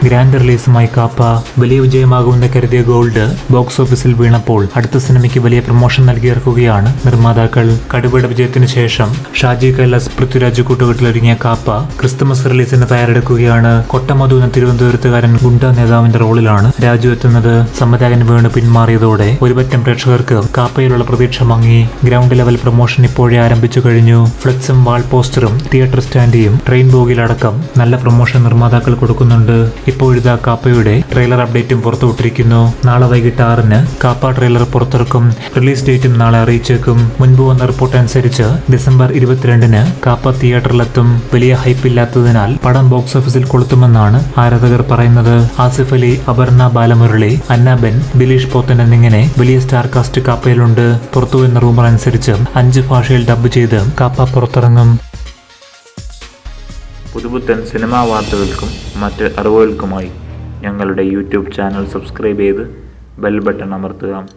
grand റിലീസുമായി KAAPA വലിയ വിജയമാകുമെന്ന് കരുതിയ gold box ഓഫീസിൽ വീണപ്പോൾ അടുത്ത സിനിമയ്ക്ക് വലിയ പ്രൊമോഷൻ നൽകിയിറക്കുകയാണ് നിർമ്മാതാക്കൾ കടുവയുടെ വിജയത്തിന് ശേഷം ഷാജി കൈലാസ് പൃഥ്വിരാജ് കൂട്ടുകെട്ടിലൊരുങ്ങിയ കാപ്പ ക്രിസ്തുമസ് റിലീസിന് തയ്യാറെടുക്കുകയാണ് കൊട്ടമധു എന്ന തിരുവനന്തപുരത്തുകാരൻ ഗുണ്ട നേതാവിന്റെ റോളിലാണ് രാജു എത്തുന്നത് സംവിധായകൻ വീണ് പിന്മാറിയതോടെ ഒരുപറ്റം പ്രേക്ഷകർക്ക് കാപ്പയിലുള്ള പ്രതീക്ഷ മങ്ങി ഗ്രൗണ്ട് ലെവൽ പ്രൊമോഷൻ ഇപ്പോഴേ ആരംഭിച്ചു കഴിഞ്ഞു ഫ്ലെക്സും വാൾ പോസ്റ്ററും തിയേറ്റർ സ്റ്റാൻഡിയും ട്രെയിൻ ബോഗിലടക്കം നല്ല പ്രൊമോഷൻ നിർമ്മാതാക്കൾ കൊടുക്കുന്നുണ്ട് ഇപ്പോഴിതാ കാപ്പയുടെ ട്രെയിലർ അപ്ഡേറ്റും പുറത്തുവിട്ടിരിക്കുന്നു നാളെ വൈകിട്ട് ആറിന് കാപ്പ ട്രെയിലർ പുറത്തിറക്കും റിലീസ് ഡേറ്റും നാളെ അറിയിച്ചേക്കും മുൻപ് വന്ന റിപ്പോർട്ട് അനുസരിച്ച് ഡിസംബർ ഇരുപത്തിരണ്ടിന് കാപ്പ തിയേറ്ററിലെത്തും വലിയ ഹൈപ്പ് ഇല്ലാത്തതിനാൽ പടം ബോക്സ് ഓഫീസിൽ കൊളുത്തുമെന്നാണ് ആരാധകർ പറയുന്നത് ആസിഫ് അലി അപർണ ബാലമുരളി അന്നാബെൻ ദിലീഷ് പോത്തൻ എന്നിങ്ങനെ വലിയ സ്റ്റാർ കാസ്റ്റ് കാപ്പയിലുണ്ട് പുറത്തുവരുന്ന റൂമർ അനുസരിച്ച് അഞ്ച് ഭാഷയിൽ ഡബ് ചെയ്ത് കാപ്പ പുറത്തിറങ്ങും പുതുപുത്തൻ സിനിമാ വാർത്തകൾക്കും മറ്റ് അറിവുകൾക്കുമായി ഞങ്ങളുടെ യൂട്യൂബ് ചാനൽ സബ്സ്ക്രൈബ് ചെയ്ത് ബെൽ ബട്ടൺ അമർത്തുക